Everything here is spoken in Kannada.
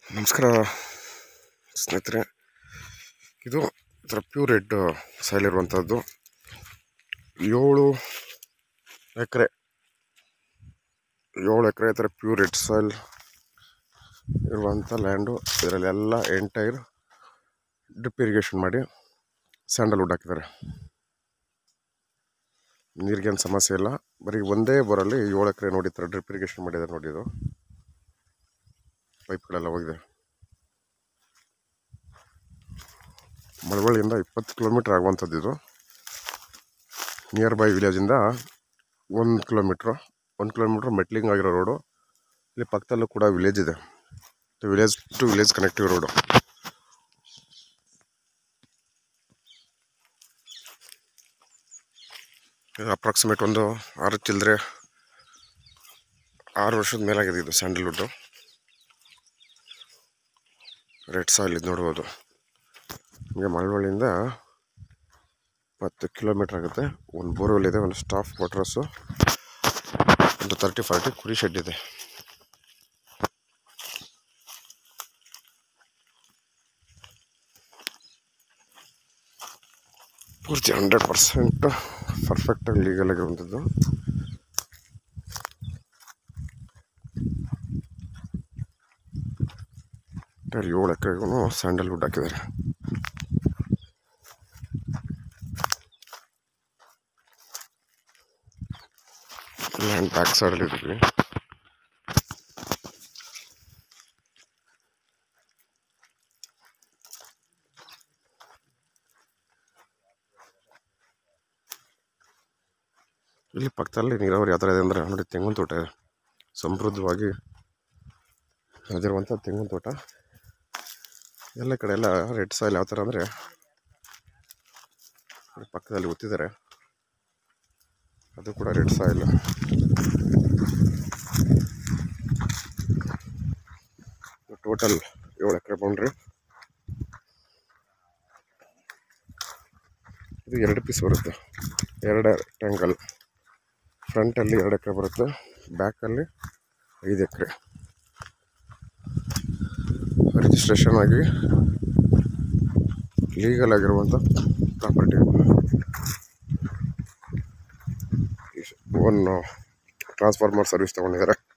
ನಮಸ್ಕಾರ ಸ್ನೇಹಿತರೆ ಇದು ಥರ ಪ್ಯೂರ್ ರೆಡ್ ಸಾಯಿಲ್ ಇರುವಂಥದ್ದು ಏಳು ಎಕರೆ ಏಳು ಎಕರೆ ಥರ ಪ್ಯೂರ್ ರೆಡ್ ಸಾಯಿಲ್ ಇರುವಂಥ ಲ್ಯಾಂಡು ಇದರಲ್ಲೆಲ್ಲ ಎಂಟೈರ್ ಡ್ರಿಪ್ ಇರಿಗೇಷನ್ ಮಾಡಿ ಸ್ಯಾಂಡಲ್ವುಡ್ ಹಾಕಿದ್ದಾರೆ ನೀರಿಗೇನು ಸಮಸ್ಯೆ ಇಲ್ಲ ಬರೀ ಒಂದೇ ಬೋರಲ್ಲಿ ಏಳು ಎಕರೆ ನೋಡಿ ಥರ ಡ್ರಿಪ್ ಇರಿಗೇಷನ್ ಮಾಡಿದ್ದಾರೆ ನೋಡಿ ಇದು ಪೈಪ್ಗಳೆಲ್ಲ ಹೋಗಿದೆ ಮಳವಳ್ಳಿಯಿಂದ ಇಪ್ಪತ್ತು ಕಿಲೋಮೀಟ್ರ್ ಆಗುವಂಥದ್ದು ಇದು ನಿಯರ್ ಬೈ ವಿಲೇಜಿಂದ ಒಂದು ಕಿಲೋಮೀಟ್ರು ಒಂದು ಕಿಲೋಮೀಟ್ರ್ ಮೆಟ್ಲಿಂಗ್ ಆಗಿರೋ ರೋಡು ಇಲ್ಲಿ ಪಕ್ಕದಲ್ಲೂ ಕೂಡ ವಿಲೇಜ್ ಇದೆ village to village connective road approximate ಒಂದು ಆರು ಚಿಲ್ಲರೆ ಆರು ವರ್ಷದ ಮೇಲಾಗಿದೆ ಇದು ಸ್ಯಾಂಡಲ್ವುಡ್ಡು ರೆಡ್ ಸಾಯಿಲ್ ಇದು ನೋಡ್ಬೋದು ನಿಮಗೆ ಮಳವಳ್ಳಿಯಿಂದ ಹತ್ತು ಕಿಲೋಮೀಟ್ರ್ ಆಗುತ್ತೆ ಒಂದು ಬೋರ್ವೆಲ್ ಇದೆ ಒಂದು ಸ್ಟಾಫ್ ಕ್ವಾರ್ಟರ್ಸು ಒಂದು ತರ್ಟಿ ಫಾರ್ಟಿ ಕುರಿ ಶೆಡ್ ಇದೆ ಪೂರ್ತಿ ಹಂಡ್ರೆಡ್ ಪರ್ಸೆಂಟ್ ಪರ್ಫೆಕ್ಟಾಗಿ ಲೀಗಲ್ ಆಗಿರುವಂಥದ್ದು ಏಳು ಎಕರೆಗೂ ಸ್ಯಾಂಡಲ್ವುಡ್ ಹಾಕಿದ್ದಾರೆ ಲ್ಯಾಂಡ್ ಬ್ಯಾಕ್ ಸೈಡಲ್ಲಿ ಇದ್ದೀವಿ ಇಲ್ಲಿ ಪಕ್ಕದಲ್ಲಿ ನೀರಾವರಿ ಯಾವ ಥರ ಇದೆ ಅಂದರೆ ನೋಡಿ ತೆಂಗಿನ ತೋಟ ಇದೆ ಸಮೃದ್ಧವಾಗಿ ಬೆಳೆದಿರುವಂಥ ತೆಂಗಿನ ತೋಟ ಎಲ್ಲ ಕಡೆ ಎಲ್ಲ ರೆಡ್ ಸಾಯಿಲ್ ಯಾವ ಥರ ಅಂದರೆ ಪಕ್ಕದಲ್ಲಿ ಗೊತ್ತಿದ್ದಾರೆ ಅದು ಕೂಡ ರೆಡ್ ಸಾಯಿಲ್ ಟೋಟಲ್ ಏಳು ಎಕರೆ ಬೌಂಡ್ರಿ ಇದು ಎರಡು ಪೀಸ್ ಬರುತ್ತೆ ಎರಡು ಟ್ಯಾಂಗಲ್ ಫ್ರಂಟಲ್ಲಿ ಎರಡು ಎಕರೆ ಬರುತ್ತೆ ಬ್ಯಾಕಲ್ಲಿ ಐದು ಎಕರೆ ರಿಜಿಸ್ಟ್ರೇಷನ್ ಆಗಿ ಲೀಗಲ್ ಆಗಿರುವಂಥ ಪ್ರಾಪರ್ಟಿ ಒನ್ ಟ್ರಾನ್ಸ್ಫಾರ್ಮರ್ ಸರ್ವಿಸ್ ತೊಗೊಂಡಿದ್ದಾರೆ